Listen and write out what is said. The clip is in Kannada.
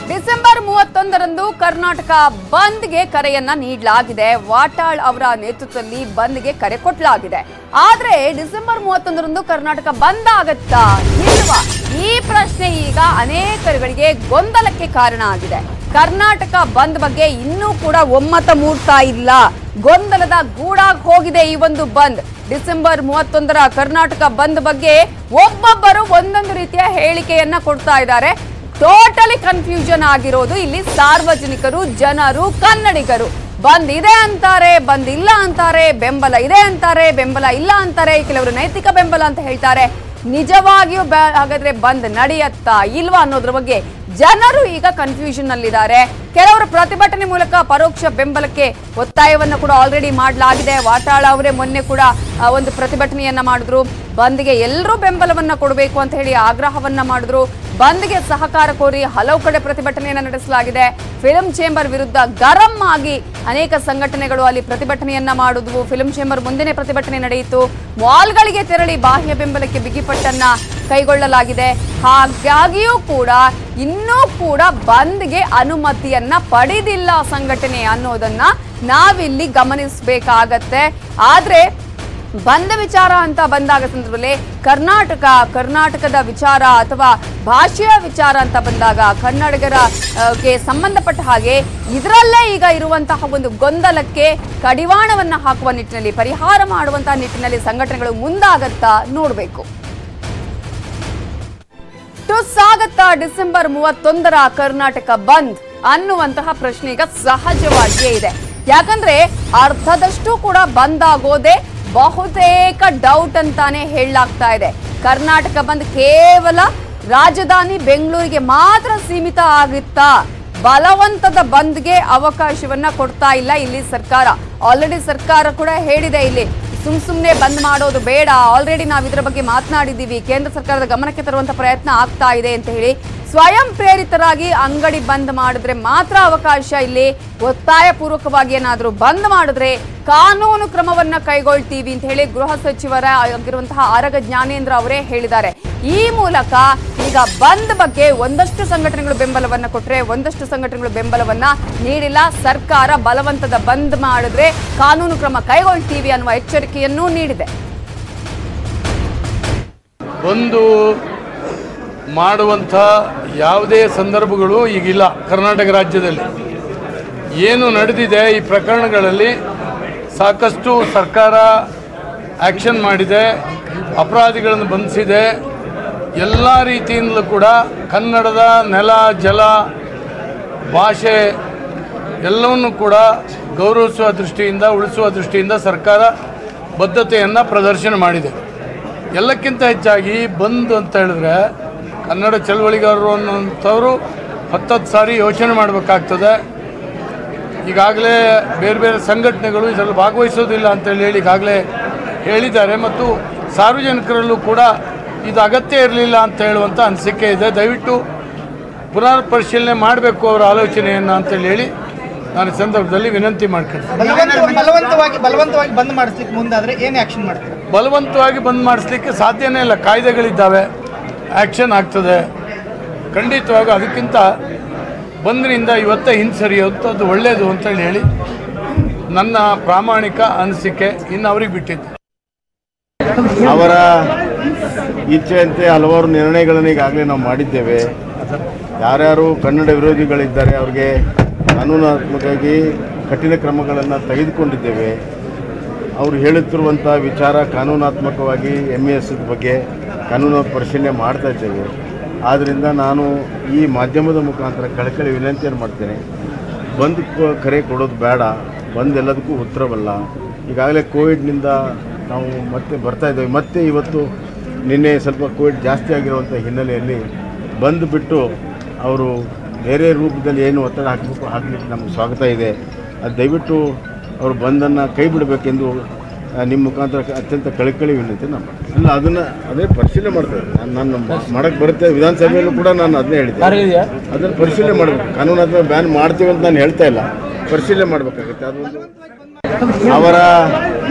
ಡಿಸೆಂಬರ್ ಮೂವತ್ತೊಂದರಂದು ಕರ್ನಾಟಕ ಬಂದ್ಗೆ ಕರೆಯನ್ನ ನೀಡಲಾಗಿದೆ ವಾಟಾಳ್ ಅವರ ನೇತೃತ್ವದಲ್ಲಿ ಬಂದ್ಗೆ ಕರೆ ಕೊಟ್ಟಲಾಗಿದೆ ಆದ್ರೆ ಡಿಸೆಂಬರ್ ಮೂವತ್ತೊಂದರಂದು ಕರ್ನಾಟಕ ಬಂದ್ ಆಗತ್ತಾ ಇಲ್ವಾ ಈ ಪ್ರಶ್ನೆ ಈಗ ಅನೇಕರುಗಳಿಗೆ ಗೊಂದಲಕ್ಕೆ ಕಾರಣ ಆಗಿದೆ ಕರ್ನಾಟಕ ಬಂದ್ ಬಗ್ಗೆ ಇನ್ನೂ ಕೂಡ ಒಮ್ಮತ ಮೂಡ್ತಾ ಇಲ್ಲ ಗೊಂದಲದ ಗೂಡಾಗಿ ಹೋಗಿದೆ ಈ ಒಂದು ಬಂದ್ ಡಿಸೆಂಬರ್ ಮೂವತ್ತೊಂದರ ಕರ್ನಾಟಕ ಬಂದ್ ಬಗ್ಗೆ ಒಬ್ಬೊಬ್ಬರು ಒಂದೊಂದು ರೀತಿಯ ಹೇಳಿಕೆಯನ್ನ ಕೊಡ್ತಾ ಇದ್ದಾರೆ ಟೋಟಲಿ ಕನ್ಫ್ಯೂಷನ್ ಆಗಿರೋದು ಇಲ್ಲಿ ಸಾರ್ವಜನಿಕರು ಜನರು ಕನ್ನಡಿಗರು ಬಂದ್ ಇದೆ ಅಂತಾರೆ ಬಂದ್ ಇಲ್ಲ ಅಂತಾರೆ ಬೆಂಬಲ ಇದೆ ಅಂತಾರೆ ಬೆಂಬಲ ಇಲ್ಲ ಅಂತಾರೆ ಕೆಲವರು ನೈತಿಕ ಬೆಂಬಲ ಅಂತ ಹೇಳ್ತಾರೆ ನಿಜವಾಗಿಯೂ ಬ- ಹಾಗಾದ್ರೆ ಬಂದ್ ನಡೆಯತ್ತಾ ಇಲ್ವಾ ಅನ್ನೋದ್ರ ಬಗ್ಗೆ ಜನರು ಈಗ ಕನ್ಫ್ಯೂಷನ್ ನಲ್ಲಿದ್ದಾರೆ ಕೆಲವರು ಪ್ರತಿಭಟನೆ ಮೂಲಕ ಪರೋಕ್ಷ ಬೆಂಬಲಕ್ಕೆ ಒತ್ತಾಯವನ್ನ ಕೂಡ ಆಲ್ರೆಡಿ ಮಾಡಲಾಗಿದೆ ವಾಟಾಳ ಅವರೇ ಮೊನ್ನೆ ಕೂಡ ಆ, ಒಂದು ಪ್ರತಿಭಟನೆಯನ್ನ ಮಾಡಿದ್ರು ಬಂದ್ಗೆ ಎಲ್ಲರೂ ಬೆಂಬಲವನ್ನ ಕೊಡಬೇಕು ಅಂತ ಹೇಳಿ ಆಗ್ರಹವನ್ನ ಮಾಡಿದ್ರು ಬಂದ್ಗೆ ಸಹಕಾರ ಕೋರಿ ಹಲವು ಕಡೆ ಪ್ರತಿಭಟನೆಯನ್ನ ನಡೆಸಲಾಗಿದೆ ಫಿಲ್ಮ್ ಚೇಂಬರ್ ವಿರುದ್ಧ ಗರಂ ಆಗಿ ಅನೇಕ ಸಂಘಟನೆಗಳು ಅಲ್ಲಿ ಪ್ರತಿಭಟನೆಯನ್ನ ಮಾಡಿದ್ವು ಫಿಲ್ಮ್ ಚೇಂಬರ್ ಮುಂದೆನೆ ಪ್ರತಿಭಟನೆ ನಡೆಯಿತು ಮಾಲ್ಗಳಿಗೆ ತೆರಳಿ ಬಾಹ್ಯ ಬೆಂಬಲಕ್ಕೆ ಬಿಗಿಪಟ್ಟನ್ನ ಕೈಗೊಳ್ಳಲಾಗಿದೆ ಹಾಗಾಗಿಯೂ ಕೂಡ ಇನ್ನೂ ಕೂಡ ಬಂದ್ಗೆ ಅನುಮತಿಯನ್ನ ಪಡೆದಿಲ್ಲ ಸಂಘಟನೆ ಅನ್ನೋದನ್ನ ನಾವಿಲ್ಲಿ ಗಮನಿಸಬೇಕಾಗತ್ತೆ ಆದ್ರೆ ಬಂದ ವಿಚಾರ ಅಂತ ಬಂದಾಗ ಸಂದರ್ಭದಲ್ಲಿ ಕರ್ನಾಟಕ ಕರ್ನಾಟಕದ ವಿಚಾರ ಅಥವಾ ಭಾಷೆಯ ವಿಚಾರ ಅಂತ ಬಂದಾಗ ಕನ್ನಡಿಗರ ಆ, ಗೆ ಸಂಬಂಧಪಟ್ಟ ಹಾಗೆ ಇದರಲ್ಲೇ ಈಗ ಇರುವಂತಹ ಒಂದು ಗೊಂದಲಕ್ಕೆ ಕಡಿವಾಣವನ್ನ ಹಾಕುವ ನಿಟ್ಟಿನಲ್ಲಿ ಪರಿಹಾರ ಮಾಡುವಂತಹ ನಿಟ್ಟಿನಲ್ಲಿ ಸಂಘಟನೆಗಳು ಮುಂದಾಗತ್ತಾ ನೋಡಬೇಕು ಟುಸ್ ಆಗತ್ತಾ ಡಿಸೆಂಬರ್ ಮೂವತ್ತೊಂದರ ಕರ್ನಾಟಕ ಬಂದ್ ಅನ್ನುವಂತಹ ಪ್ರಶ್ನೆ ಈಗ ಸಹಜವಾಗಿಯೇ ಇದೆ ಯಾಕಂದ್ರೆ ಅರ್ಧದಷ್ಟು ಕೂಡ ಬಂದ್ ಆಗೋದೇ ಬಹುತೇಕ ಡೌಟ್ ಅಂತಾನೆ ಹೇಳಲಾಗ್ತಾ ಇದೆ ಕರ್ನಾಟಕ ಬಂದ್ ಕೇವಲ ರಾಜಧಾನಿ ಬೆಂಗಳೂರಿಗೆ ಮಾತ್ರ ಸೀಮಿತ ಆಗುತ್ತಾ ಬಲವಂತದ ಬಂದ್ಗೆ ಅವಕಾಶವನ್ನ ಕೊಡ್ತಾ ಇಲ್ಲ ಇಲ್ಲಿ ಸರ್ಕಾರ ಆಲ್ರೆಡಿ ಸರ್ಕಾರ ಕೂಡ ಹೇಳಿದೆ ಇಲ್ಲಿ ಸುಮ್ ಸುಮ್ನೆ ಬಂದ್ ಮಾಡೋದು ಬೇಡ ಆಲ್ರೆಡಿ ನಾವು ಇದರ ಬಗ್ಗೆ ಮಾತನಾಡಿದ್ದೀವಿ ಕೇಂದ್ರ ಸರ್ಕಾರದ ಗಮನಕ್ಕೆ ತರುವಂತ ಪ್ರಯತ್ನ ಆಗ್ತಾ ಇದೆ ಅಂತ ಹೇಳಿ ಸ್ವಯಂ ಪ್ರೇರಿತರಾಗಿ ಅಂಗಡಿ ಬಂದ್ ಮಾಡಿದ್ರೆ ಮಾತ್ರ ಅವಕಾಶ ಇಲ್ಲಿ ಒತ್ತಾಯ ಪೂರ್ವಕವಾಗಿ ಏನಾದರೂ ಬಂದ್ ಮಾಡಿದ್ರೆ ಕಾನೂನು ಕ್ರಮವನ್ನ ಕೈಗೊಳ್ತೀವಿ ಅಂತ ಹೇಳಿ ಗೃಹ ಸಚಿವರ ಆಗಿರುವಂತಹ ಆರಗ ಜ್ಞಾನೇಂದ್ರ ಅವರೇ ಹೇಳಿದ್ದಾರೆ ಈ ಮೂಲಕ ಈಗ ಬಂದ್ ಬಗ್ಗೆ ಒಂದಷ್ಟು ಸಂಘಟನೆಗಳು ಬೆಂಬಲವನ್ನ ಕೊಟ್ರೆ ಒಂದಷ್ಟು ಸಂಘಟನೆಗಳು ಬೆಂಬಲವನ್ನ ನೀಡಿಲ್ಲ ಸರ್ಕಾರ ಬಲವಂತದ ಬಂದ್ ಮಾಡಿದ್ರೆ ಕಾನೂನು ಕ್ರಮ ಕೈಗೊಳ್ತೀವಿ ಅನ್ನುವ ಎಚ್ಚರಿಕೆಯನ್ನೂ ನೀಡಿದೆ ಒಂದು ಮಾಡುವಂಥ ಯಾವುದೇ ಸಂದರ್ಭಗಳು ಈಗಿಲ್ಲ ಕರ್ನಾಟಕ ರಾಜ್ಯದಲ್ಲಿ ಏನು ನಡೆದಿದೆ ಈ ಪ್ರಕರಣಗಳಲ್ಲಿ ಸಾಕಷ್ಟು ಸರ್ಕಾರ ಆ್ಯಕ್ಷನ್ ಮಾಡಿದೆ ಅಪರಾಧಿಗಳನ್ನು ಬಂಧಿಸಿದೆ ಎಲ್ಲ ರೀತಿಯಿಂದಲೂ ಕೂಡ ಕನ್ನಡದ ನೆಲ ಜಲ ಭಾಷೆ ಎಲ್ಲವನ್ನು ಕೂಡ ಗೌರವಿಸುವ ದೃಷ್ಟಿಯಿಂದ ಉಳಿಸುವ ದೃಷ್ಟಿಯಿಂದ ಸರ್ಕಾರ ಬದ್ಧತೆಯನ್ನು ಪ್ರದರ್ಶನ ಮಾಡಿದೆ ಎಲ್ಲಕ್ಕಿಂತ ಹೆಚ್ಚಾಗಿ ಬಂದ್ ಅಂತ ಹೇಳಿದ್ರೆ ಕನ್ನಡ ಚಳವಳಿಗಾರರು ಅನ್ನೋಂಥವ್ರು ಹತ್ತತ್ತು ಸಾರಿ ಯೋಚನೆ ಮಾಡಬೇಕಾಗ್ತದೆ ಈಗಾಗಲೇ ಬೇರೆ ಬೇರೆ ಸಂಘಟನೆಗಳು ಇದರಲ್ಲಿ ಭಾಗವಹಿಸೋದಿಲ್ಲ ಅಂತೇಳಿ ಹೇಳಿ ಈಗಾಗಲೇ ಹೇಳಿದ್ದಾರೆ ಮತ್ತು ಸಾರ್ವಜನಿಕರಲ್ಲೂ ಕೂಡ ಇದು ಅಗತ್ಯ ಇರಲಿಲ್ಲ ಅಂತ ಹೇಳುವಂಥ ಅನಿಸಿಕೆ ಇದೆ ದಯವಿಟ್ಟು ಪುನರ್ ಪರಿಶೀಲನೆ ಮಾಡಬೇಕು ಅವರ ಆಲೋಚನೆಯನ್ನು ಅಂತೇಳಿ ಹೇಳಿ ನಾನು ಈ ಸಂದರ್ಭದಲ್ಲಿ ವಿನಂತಿ ಮಾಡ್ಕೊಳ್ತೀನಿ ಬಲವಂತ ಬಲವಂತವಾಗಿ ಬಲವಂತವಾಗಿ ಬಂದ್ ಮಾಡಿಸ್ಲಿಕ್ಕೆ ಮುಂದಾದ್ರೆ ಏನ್ ಆಕ್ಷನ್ ಮಾಡ್ತೀರಾ ಬಲವಂತವಾಗಿ ಬಂದ್ ಮಾಡಿಸ್ಲಿಕ್ಕೆ ಸಾಧ್ಯನೇ ಇಲ್ಲ ಕಾಯ್ದೆಗಳಿದ್ದಾವೆ ಆ್ಯಕ್ಷನ್ ಆಗ್ತದೆ ಖಂಡಿತವಾಗಿ ಅದಕ್ಕಿಂತ ಬಂದ್ರಿಂದ ಇವತ್ತೇ ಹಿಂಸರಿಯೋದು ಅದು ಒಳ್ಳೆಯದು ಅಂತೇಳಿ ಹೇಳಿ ನನ್ನ ಪ್ರಾಮಾಣಿಕ ಅನಿಸಿಕೆ ಇನ್ನು ಅವ್ರಿಗೆ ಬಿಟ್ಟಿದ್ದು ಅವರ ಇಚ್ಛೆಯಂತೆ ಹಲವಾರು ನಿರ್ಣಯಗಳನ್ನು ಈಗಾಗಲೇ ನಾವು ಮಾಡಿದ್ದೇವೆ ಯಾರ್ಯಾರು ಕನ್ನಡ ವಿರೋಧಿಗಳಿದ್ದಾರೆ ಅವ್ರಿಗೆ ಕಾನೂನಾತ್ಮಕವಾಗಿ ಕಠಿಣ ಕ್ರಮಗಳನ್ನು ತೆಗೆದುಕೊಂಡಿದ್ದೇವೆ ಅವರು ಹೇಳುತ್ತಿರುವಂಥ ವಿಚಾರ ಕಾನೂನಾತ್ಮಕವಾಗಿ ಎಮ್ ಎಸ್ ಬಗ್ಗೆ ಕಾನೂನು ಪರಿಶೀಲನೆ ಮಾಡ್ತಾ ಇದ್ದೇವೆ ಆದ್ದರಿಂದ ನಾನು ಈ ಮಾಧ್ಯಮದ ಮುಖಾಂತರ ಕಳಕಳಿ ವಿನಂತಿಯನ್ನು ಮಾಡ್ತೇನೆ ಬಂದ್ ಕ- ಕರೆ ಕೊಡೋದು ಬೇಡ ಬಂದ್ ಎಲ್ಲದಕ್ಕೂ ಉತ್ತರವಲ್ಲ ಈಗಾಗಲೇ ಕೋವಿಡ್ನಿಂದ ನಾವು ಮತ್ತೆ ಬರ್ತಾ ಇದ್ದೇವೆ ಮತ್ತೆ ಇವತ್ತು ನಿನ್ನೆ ಸ್ವಲ್ಪ ಕೋವಿಡ್ ಜಾಸ್ತಿ ಆಗಿರುವಂಥ ಹಿನ್ನೆಲೆಯಲ್ಲಿ ಬಂದು ಬಿಟ್ಟು ಅವರು ಬೇರೆ ರೂಪದಲ್ಲಿ ಏನು ಒತ್ತಡ ಹಾಕಬೇಕು ಹಾಕಲಿಕ್ಕೆ ನಮಗೆ ಸ್ವಾಗತ ಇದೆ ಅದು ದಯವಿಟ್ಟು ಅವರು ಬಂದನ್ನು ಕೈ ಬಿಡಬೇಕೆಂದು ಆ, ನಿಮ್ಮ ಮುಖಾಂತರ ಅತ್ಯಂತ ಕಳಕಳಿ ವಿನಂತಿ ನಮ್ಮ ಅಲ್ಲ ಅದನ್ನು ಅದೇ ಪರಿಶೀಲನೆ ಮಾಡ್ತಾರೆ ನಾನು ನಾನು ಮಾಡಕ್ಕೆ ಬರುತ್ತೆ ವಿಧಾನಸಭೆಯಲ್ಲೂ ಕೂಡ ನಾನು ಅದನ್ನೇ ಹೇಳಿದ್ದೆ ಅದನ್ನು ಪರಿಶೀಲನೆ ಮಾಡಬೇಕು ಕಾನೂನಾತ್ಮಕ ಬ್ಯಾನ್ ಮಾಡ್ತೀವಿ ಅಂತ ನಾನು ಹೇಳ್ತಾ ಇಲ್ಲ ಪರಿಶೀಲನೆ ಮಾಡಬೇಕಾಗುತ್ತೆ ಅದೊಂದು ಅವರ